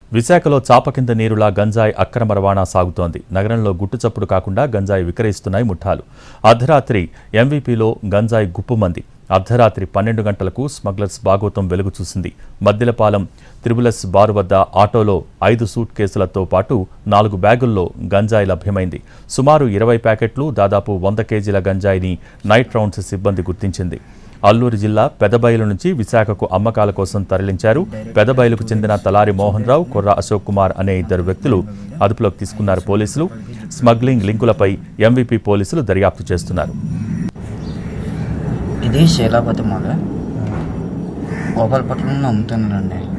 విశాఖలో చాప కింద నీరులా గంజాయి అక్రమ రవాణా సాగుతోంది నగరంలో గుట్టుచప్పుడు కాకుండా గంజాయి విక్రయిస్తున్నాయి ముఠాలు అర్ధరాత్రి ఎంవీపీలో గంజాయి గుప్పుమంది అర్ధరాత్రి పన్నెండు గంటలకు స్మగ్లర్స్ బాగోతం వెలుగు చూసింది మద్దిలపాలెం త్రిబులస్ బారు వద్ద ఆటోలో ఐదు సూట్ కేసులతో పాటు నాలుగు బ్యాగుల్లో గంజాయి లభ్యమైంది సుమారు ఇరవై ప్యాకెట్లు దాదాపు వంద కేజీల గంజాయిని నైట్ రౌండ్స్ సిబ్బంది గుర్తించింది అల్లూరు జిల్లా పెదబయలు నుంచి విశాఖకు అమ్మకాల కోసం తరలించారు పెదబయలుకు చెందిన తలారి మోహన్ రావు కొర్ర అశోక్ కుమార్ అనే ఇద్దరు వ్యక్తులు అదుపులోకి తీసుకున్నారు పోలీసులు స్మగ్లింగ్ లింకులపై ఎంవీపీ పోలీసులు దర్యాప్తు చేస్తున్నారు ఇది శీలాపతి మాల గోపాలపట్నంలో అమ్ముతున్నానండి